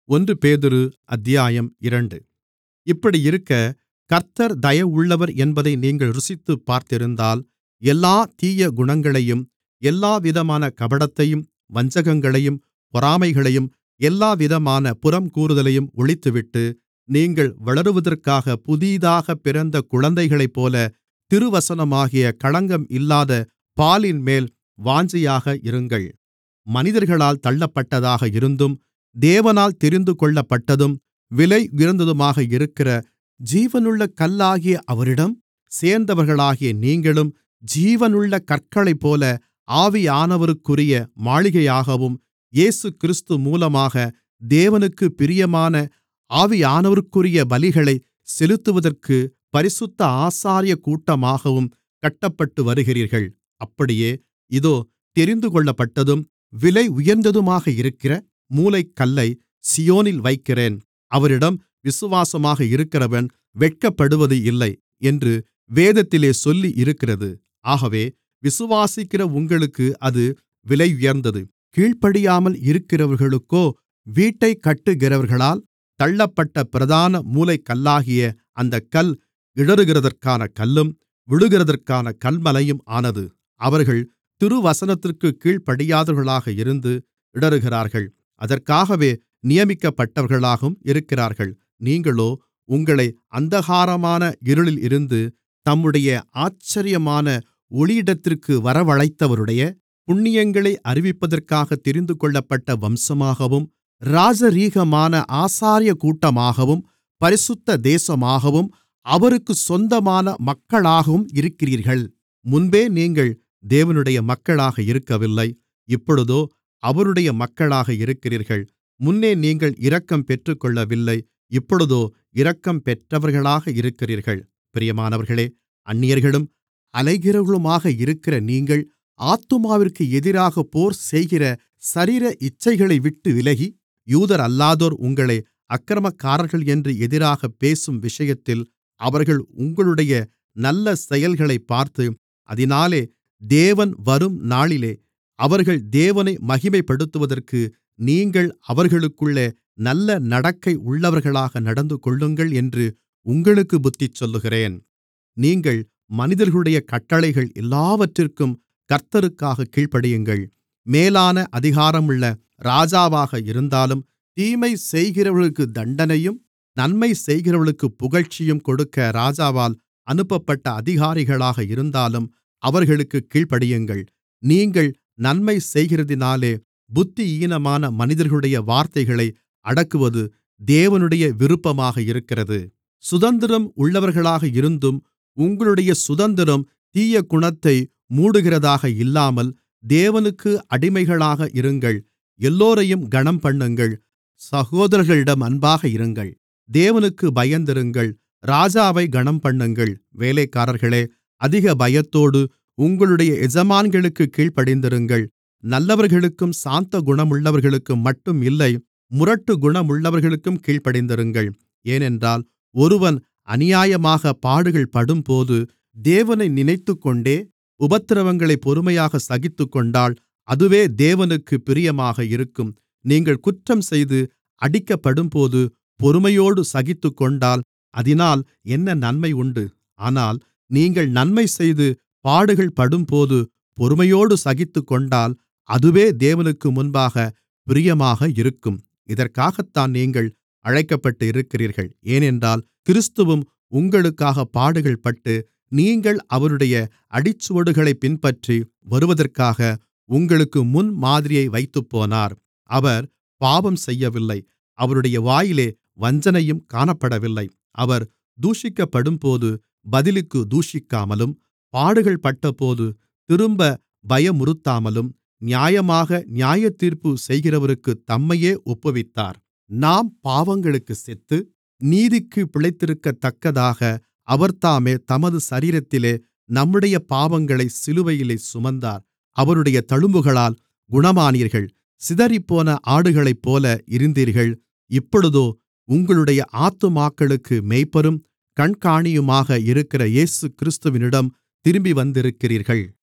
ஒன்று பேதுரு அத்தியாயம் இரண்டு இப்படியிருக்க கர்த்தர் தயவுள்ளவர் என்பதை நீங்கள் ருசித்துப் பார்த்திருந்தால் எல்லாத் தீய குணங்களையும் எல்லாவிதமான கபடத்தையும் வஞ்சகங்களையும் பொறாமைகளையும் எல்லாவிதமான புறங்கூறுதலையும் ஒழித்துவிட்டு நீங்கள் வளருவதற்காகப் புதிதாகப் பிறந்த குழந்தைகளைப்போல திருவசனமாகிய களங்கம் இல்லாத பாலின்மேல் வாஞ்சையாக இருங்கள் மனிதர்களால் தள்ளப்பட்டதாக இருந்தும் தேவனால் தெரிந்துகொள்ளப்பட்டதும் விலையுயர்ந்ததுமாக இருக்கிற ஜீவனுள்ள கல்லாகிய அவரிடம் சேர்ந்தவர்களாகிய நீங்களும் ஜீவனுள்ள கற்களைப்போல ஆவியானவருக்குரிய மாளிகையாகவும் இயேசுகிறிஸ்து மூலமாக தேவனுக்குப் பிரியமான ஆவியானவருக்குரிய பலிகளைச் செலுத்துவதற்குப் பரிசுத்த ஆசாரியக் கூட்டமாகவும் கட்டப்பட்டு வருகிறீர்கள் அப்படியே இதோ தெரிந்துகொள்ளப்பட்டதும் விலையுயர்ந்ததுமாக இருக்கிற மூலைக்கல்லைச் சீயோனில் வைக்கிறேன் அவரிடம் விசுவாசமாக இருக்கிறவன் வெட்கப்படுவது இல்லை என்று வேதத்திலே சொல்லியிருக்கிறது ஆகவே விசுவாசிக்கிற உங்களுக்கு அது விலையுயர்ந்தது கீழ்ப்படியாமல் இருக்கிறவர்களுக்கோ வீட்டைக் கட்டுகிறவர்களால் தள்ளப்பட்ட பிரதான மூலைக்கல்லாகிய அந்தக் கல் இடறுகிறதற்கான கல்லும் விழுகிறதற்கான கல்மலையும் ஆனது அவர்கள் திருவசனத்திற்குக் கீழ்ப்படியாதவர்களாக இருந்து இடறுகிறார்கள் அதற்காகவே நியமிக்கப்பட்டவர்களாகவும் இருக்கிறார்கள் நீங்களோ உங்களை அந்தகாரமான இருளில் இருந்து தம்முடைய ஆச்சரியமான ஒளியிடத்திற்கு வரவழைத்தவருடைய புண்ணியங்களை அறிவிப்பதற்காகத் தெரிந்துகொள்ளப்பட்ட வம்சமாகவும் ராஜரீகமான ஆசாரியக் கூட்டமாகவும் பரிசுத்த தேசமாகவும் அவருக்குச் சொந்தமான மக்களாகவும் இருக்கிறீர்கள் முன்பே நீங்கள் தேவனுடைய மக்களாக இருக்கவில்லை இப்பொழுதோ அவருடைய மக்களாக இருக்கிறீர்கள் முன்னே நீங்கள் இரக்கம் பெற்றுக்கொள்ளவில்லை இப்பொழுதோ இரக்கம் பெற்றவர்களாக இருக்கிறீர்கள் பிரியமானவர்களே அந்நியர்களும் அலைகிறவர்களுமாக இருக்கிற நீங்கள் ஆத்துமாவிற்கு எதிராகப் போர்செய்கிற சரீர இச்சைகளைவிட்டு விலகி யூதரல்லாதோர் உங்களை அக்கிரமக்காரர்கள் என்று எதிராகப் பேசும் விஷயத்தில் அவர்கள் உங்களுடைய நல்ல செயல்களைப் பார்த்து அதினாலே தேவன் வரும் நாளிலே அவர்கள் தேவனை மகிமைப்படுத்துவதற்கு நீங்கள் அவர்களுக்குள்ளே நல்ல நடக்கை உள்ளவர்களாக நடந்துகொள்ளுங்கள் என்று உங்களுக்குப் புத்திசொல்லுகிறேன் நீங்கள் மனிதர்களுடைய கட்டளைகள் எல்லாவற்றிற்கும் கர்த்தருக்காகக் கீழ்ப்படியுங்கள் மேலான அதிகாரமுள்ள ராஜாவாக இருந்தாலும் தீமை செய்கிறவர்களுக்குத் தண்டனையும் நன்மை செய்கிறவர்களுக்குப் புகழ்ச்சியும் கொடுக்க ராஜாவால் அனுப்பப்பட்ட அதிகாரிகளாக இருந்தாலும் அவர்களுக்குக் கீழ்ப்படியுங்கள் நீங்கள் நன்மை செய்கிறதினாலே புத்தியீனமான மனிதர்களுடைய வார்த்தைகளை அடக்குவது தேவனுடைய விருப்பமாக இருக்கிறது சுதந்திரம் உள்ளவர்களாக இருந்தும் உங்களுடைய சுதந்திரம் தீய குணத்தை மூடுகிறதாக இல்லாமல் தேவனுக்கு அடிமைகளாக இருங்கள் எல்லோரையும் கனம்பண்ணுங்கள் சகோதரர்களிடம் அன்பாக இருங்கள் தேவனுக்கு பயந்திருங்கள் ராஜாவை கனம்பண்ணுங்கள் வேலைக்காரர்களே அதிக பயத்தோடு உங்களுடைய எஜமான்களுக்குக் கீழ்ப்படிந்திருங்கள் நல்லவர்களுக்கும் சாந்த குணமுள்ளவர்களுக்கும் மட்டும் இல்லை முரட்டு குணமுள்ளவர்களுக்கும் கீழ்ப்படிந்திருங்கள் ஏனென்றால் ஒருவன் அநியாயமாக பாடுகள் படும்போது தேவனை நினைத்துக்கொண்டே உபத்திரவங்களை பொறுமையாக சகித்துக்கொண்டால் அதுவே தேவனுக்குப் பிரியமாக இருக்கும் நீங்கள் குற்றம் செய்து அடிக்கப்படும்போது பொறுமையோடு சகித்துக்கொண்டால் அதினால் என்ன நன்மை உண்டு ஆனால் நீங்கள் நன்மை செய்து பாடுகள் படும்போது பொறுமையோடு சகித்துக்கொண்டால் அதுவே தேவனுக்கு முன்பாக பிரியமாக இருக்கும் இதற்காகத்தான் நீங்கள் அழைக்கப்பட்டு இருக்கிறீர்கள் ஏனென்றால் கிறிஸ்துவும் உங்களுக்காக பாடுகள்பட்டு நீங்கள் அவருடைய அடிச்சுவடுகளைப் பின்பற்றி வருவதற்காக உங்களுக்கு முன்மாதிரியை வைத்துப்போனார் அவர் பாவம் செய்யவில்லை அவருடைய வாயிலே வஞ்சனையும் காணப்படவில்லை அவர் தூஷிக்கப்படும்போது பதிலுக்கு தூஷிக்காமலும் பாடுகள்பட்டபோது திரும்ப பயமுறுத்தாமலும் நியாயமாக நியாயத்தீர்ப்பு செய்கிறவருக்குத் தம்மையே ஒப்புவித்தார் நாம் பாவங்களுக்குச் செத்து நீதிக்குப் பிழைத்திருக்கத்தக்கதாக அவர்தாமே தமது சரீரத்திலே நம்முடைய பாவங்களைச் சிலுவையிலே சுமந்தார் அவருடைய தழும்புகளால் குணமானீர்கள் சிதறிப்போன ஆடுகளைப்போல இருந்தீர்கள் இப்பொழுதோ உங்களுடைய ஆத்துமாக்களுக்கு மேய்ப்பரும் கண்காணியுமாக இருக்கிற இயேசுகிறிஸ்துவினிடம் திரும்பி வந்திருக்கிறீர்கள்